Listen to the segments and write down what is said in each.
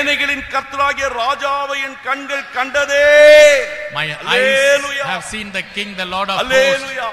சேனைகளின் கர்த்தராகிய ராஜாவை என் கண்கள் கண்டதே My Hallelujah. eyes have seen the King, the Lord of hosts. அல்லேலூயா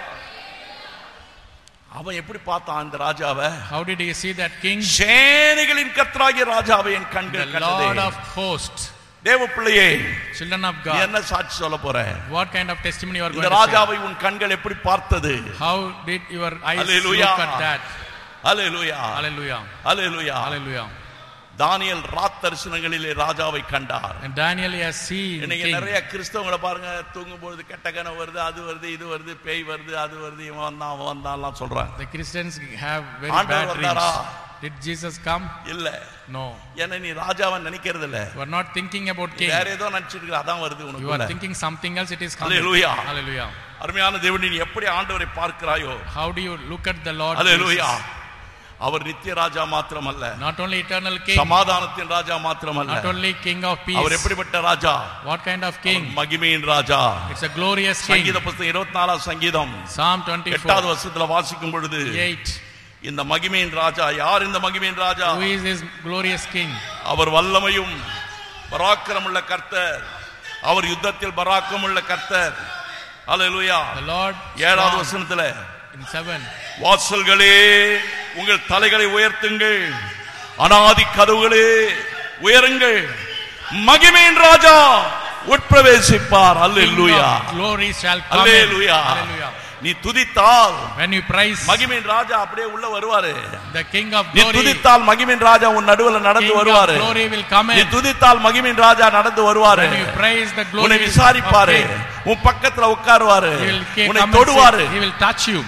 அவன் எப்படி பார்த்தான் அந்த ராஜாவை How did he see that King? சேனைகளின் கர்த்தராகிய ராஜாவை என் The கண்கள் Lord கண்டதே of hosts. தேவ பிள்ளையே Children of நீ God. என்ன சாட்சி சொல்ல போற What kind of testimony you are going இந்த to say? ராஜாவை உன் கண்கள் எப்படி பார்த்தது How did your eyes Hallelujah. look at that? அல்லேலூயா Hallelujah. அல்லேலூயா Hallelujah. தானியல் ராத் தரிசனங்களிலே ராஜாவை கண்டார் And Daniel has seen இன்னைக்கு King. நிறைய கிறிஸ்தவங்களை பாருங்க தூங்கும் பொழுது கெட்ட கனவு வருது அது வருது இது வருது பேய் வருது அது வருது இவன் வந்தான் அவன் வந்தான்லாம் சொல்றாங்க The Christians have very ஆண்டவர் bad வந்தாரா? dreams. Did Jesus come? இல்ல No. ஏன்னா நீ ராஜாவை நினைக்கிறது இல்ல You are not thinking about நீ King. வேற ஏதோ நினைச்சிட்டு இருக்க அதான் வருது You are உனக்கு thinking something else, it is coming. Hallelujah. Hallelujah. அருமையான தேவன் நீ எப்படி ஆண்டவரை பார்க்கிறாயோ How do you look at the Lord? Hallelujah Jesus? அவர் நித்திய ராஜா மாத்திரமல்ல Not only eternal King, சமாதானத்தின் ராஜா மாத்திரமல்ல not only King of peace. அவர் எப்படிப்பட்ட ராஜா What kind of King? மகிமையின் ராஜா It's a glorious King. சங்கீத புஸ்தகம் இருபத்தி நாலாம் சங்கீதம் Psalm எட்டாவது 24, வருஷத்துல வாசிக்கும் பொழுது 8. இந்த மகிமையின் ராஜா யார் இந்த மகிமையின் ராஜா Who is this glorious King? அவர் வல்லமையும் பராக்கிரமுள்ள கர்த்தர் அவர் யுத்தத்தில் பராக்கிரமுள்ள கர்த்தர் அல்லேலூயா The Lord ஏழாவது strong வசனத்துல in 7. வாசல்களே உங்கள் தலைகளை உயர்த்துங்கள் அனாதி கதவுகளே உயருங்கள் மகிமையின் ராஜா உட்பிரவேசிப்பார் King hallelujah of glory shall come in. Hallelujah Hallelujah. நீ துதித்தால் When you praise மகிமையின் ராஜா அப்படியே உள்ள வருவாரு the King of நீ glory, துதித்தால் மகிமையின் ராஜா உன் நடுவுல நடந்து King of வருவாரு glory will come நீ in. துதித்தால் மகிமையின் ராஜா நடந்து வருவாரு When you praise the உன்னை glory of விசாரிப்பாரு King, உன் பக்கத்துல உட்காருவாரு he will ca- உன்னை come and தொடுவாரு sit. He will touch you.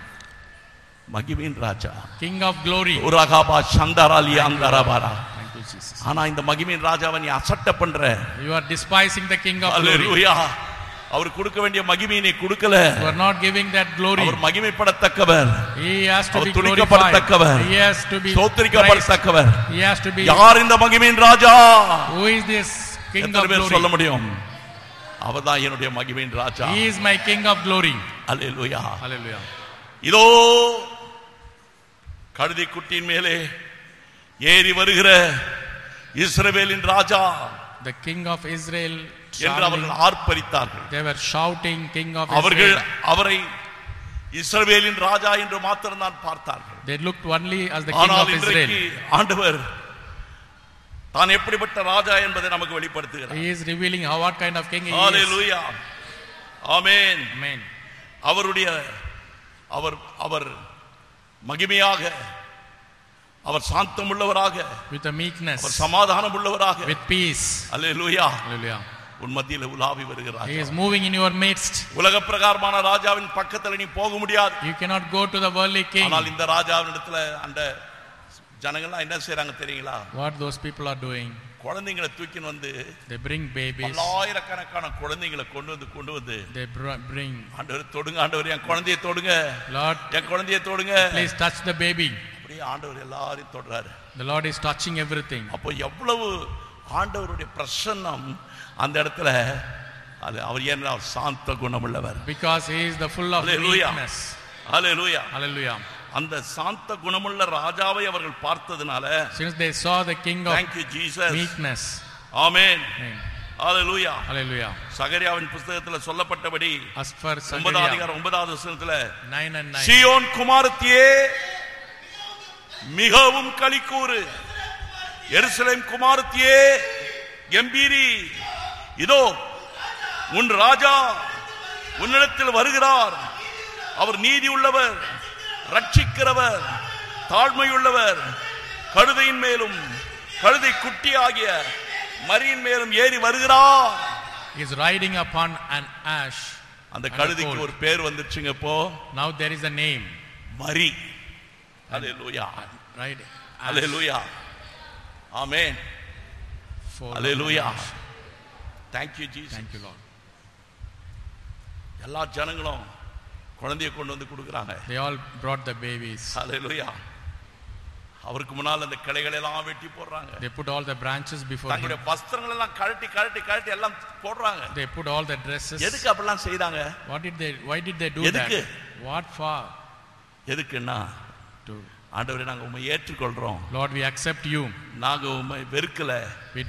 மகிமையின் ராஜா King of glory. உரகாபா சந்தராலி அந்தரபாரா Thank you, Jesus. ஆனா இந்த மகிமையின் ராஜாவை நீ அசட்ட பண்ற You are despising the King of glory. அல்லேலூயா அவர் கொடுக்க வேண்டிய மகிமையை நீ கொடுக்கல You are not giving that glory. Our மகிமைப்படத்தக்கவர் He has to our be glorified. துதிக்கப்படத்தக்கவர். He has to be praised. சோத்தரிக்கப்படத்தக்கவர் He has to be. யார் இந்த மகிமையின் ராஜா Who is this King எத்தனை of பேர் சொல்ல glory? முடியும் அவர்தான் என்னுடைய மகிமையின் ராஜா He is my King of glory. Hallelujah Hallelujah. இதோ கழுதை குட்டியின் மேலே ஏறி வருகிற இஸ்ரவேலின் ராஜா The King of Israel. என்று traveling. அவர்கள் ஆர்ப்பரித்தார்கள் They were shouting, King of அவர்கள் Israel. அவரை இஸ்ரவேலின் ராஜா என்று மாத்திரம் தான் பார்த்தார்கள் They looked only as the King ஆனால் of இன்றைக்கு Israel. ஆண்டவர் தான் எப்படிப்பட்ட ராஜா என்பதை நமக்கு வெளிப்படுத்துகிறார் He is revealing how what kind of king he is. Hallelujah amen Amen. அவருடைய அவர் அவர் மகிமையாக அவர் சாந்தம் உள்ளவராக With a meekness, அவர் சமாதானம் உள்ளவராக with peace. Hallelujah Hallelujah. உன் மத்தியில் உலாவி வருகிறார் He is moving in your midst. உலக பிரகாரமான ராஜாவின் பக்கத்துல நீ போக முடியாது You cannot go to the worldly king. ஆனால் இந்த ராஜாவின் இடத்துல அந்த ஜனங்கள்லாம் என்ன செய்றாங்க தெரியுங்களா What those people are doing, குழந்தைங்களை தூக்கின்னு வந்து they bring babies. பல்லாயிரக்கணக்கான குழந்தைங்களை கொண்டு வந்து கொண்டு வந்து They br- bring, ஆண்டவர் தொடுங்க ஆண்டவர் என் குழந்தையை தொடுங்க Lord, என் குழந்தையை தொடுங்க please touch the baby. அப்படியே ஆண்டவர் எல்லாரையும் தொடுறாரு The Lord is touching everything. அப்போ எவ்வளவு ஆண்டவருடைய பிரசன்னம் அந்த இடத்துல அது அவர் ஏன்னா அவர் சாந்த குணமுள்ளவர் Because he is the full of Hallelujah. meekness. Hallelujah Hallelujah. அந்த சாந்த குணமுள்ள ராஜாவை அவர்கள் பார்த்ததுனால Since they saw the king of thank you Jesus meekness. Amen Amen. ஹalleluya Hallelujah. சகரியாவின் புஸ்தகத்துல சொல்லப்பட்டபடி As for ஒன்பதாம் Zechariah அதிகாரம் ஒன்பதாவது வசனத்துல 9 and 9. சியோன் குமாரத்தியே மிகவும் களிக்கூறு எருசலேம் குமாரத்தியே கம்பீரி இதோ உன் ராஜா உன்னிடத்தில் வருகிறார் அவர் நீதி உள்ளவர் ரட்சிக்கிறவர் தாழ்மையுள்ளவர் கழுதையின் மேலும் கழுதை குட்டி ஆகிய மரியின் மேலும் ஏறி வருகிறார் He is riding upon an ash. அந்த and a கழுதைக்கு colt. ஒரு பேர் வந்துருச்சுங்க இப்போ Now there is a name. Mary hallelujah Right? Ash hallelujah amen for hallelujah ash. thank you Jesus Thank you, Lord. எல்லா ஜனங்களும் குழந்தையை கொண்டு வந்து கொடுக்குறாங்க They all brought the babies. அல்லேலூயா அவருக்கு முன்னால் அந்த கிளைகளை எல்லாம் வெட்டி போடுறாங்க They put all the branches before him. தங்களுடைய வஸ்திரங்கள் எல்லாம் கழட்டி கழட்டி கழட்டி எல்லாம் போடுறாங்க They put all the dresses. எதுக்கு அப்படிலாம் செய்தாங்க What did they? Why did they do எதுக்கு? that? What for? எதுக்குன்னா To ஆண்டவரே நாங்க உண்மை ஏற்றுக்கொள்றோம் Lord, we accept you. நாங்க உண்மை வெறுக்கல We